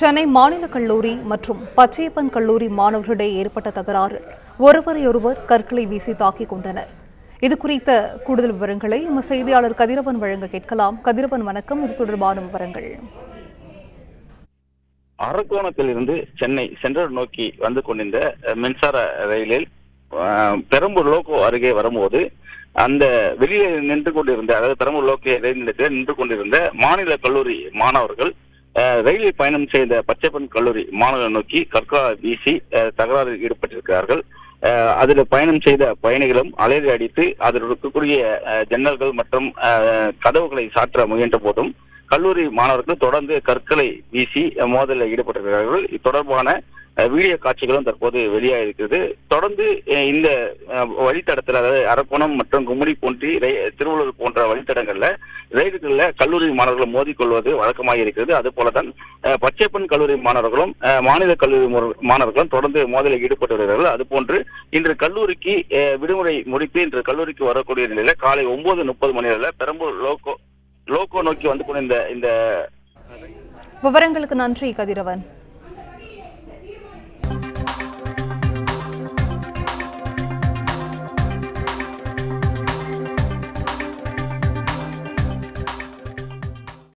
சென்னை மாநில கல்லூரி மற்றும் பச்சையப்பன் கல்லூரி மாணவர்களிடையே ஏற்பட்ட தகராறு ஒருவரையொருவர் கற்களை வீசி தாக்கிக் கொண்டனர் இது குறித்த கூடுதல் விவரங்களை எமது செய்தியாளர் கதிரவன் வழங்க கேட்கலாம் கதிரவன் வணக்கம் இது தொடர்பான விவரங்கள் அரக்கோணத்திலிருந்து சென்னை சென்ட்ரல் நோக்கி வந்து கொண்டிருந்த அஹ், மின்சார ரயிலில் அஹ், பெரம்பூர் லோகோ அருகே வரும்போது அந்த வெளியே நின்று கொண்டிருந்த அதாவது பெரம்பூர் லோக்கோ ரயில் நிலையத்தில் நின்று கொண்டிருந்த மாநில கல்லூரி மாணவர்கள் அஹ், ரயிலில் பயணம் செய்த பச்சைப்பன் கல்லூரி மாணவர்கள் நோக்கி கற்களால் வீசி அஹ், தகராறில் ஈடுபட்டிருக்கிறார்கள் அஹ், அதில் பயணம் செய்த பயணிகளும் அலையை அடித்து அதில் இருக்கக்கூடிய அஹ், ஜன்னல்கள் மற்றும் அஹ், கதவுகளை சாற்ற முயன்ற போதும் கல்லூரி மாணவர்கள் தொடர்ந்து கற்களை வீசி அஹ், மோதலில் ஈடுபட்டிருக்கிறார்கள் இது தொடர்பான அஹ், வீடியோ காட்சிகளும் தற்போது வெளியாக இருக்கிறது தொடர்ந்து அஹ், இந்த அஹ், வழித்தடத்தில் அதாவது அரக்கோணம் மற்றும் கும்மிடி போன்றி ரை- திருவள்ளூர் போன்ற வழித்தடங்கள்ல ரயில்களில் கல்லூரி மாணவர்கள் மோதிக்கொள்வது வழக்கமாக இருக்கிறது அது போலதான் அஹ், பச்சைப்பன் கல்லூரி மாணவர்களும் அஹ், மாநில கல்லூரி மாணவர்- மாணவர்களும் தொடர்ந்து மோதலில் ஈடுபட்டு வருகிறார்கள் அதுபோன்று இன்று கல்லூரிக்கு அஹ், விடுமுறை முடித்து இன்று கல்லூரிக்கு வரக்கூடிய நிலையில காலை ஒன்பது முப்பது மணி அளவில் பெரம்பூர் லோகோ லோகோ நோக்கி வந்து கொண்டிருந்த இந்த விவரங்களுக்கு நன்றி கதிரவன்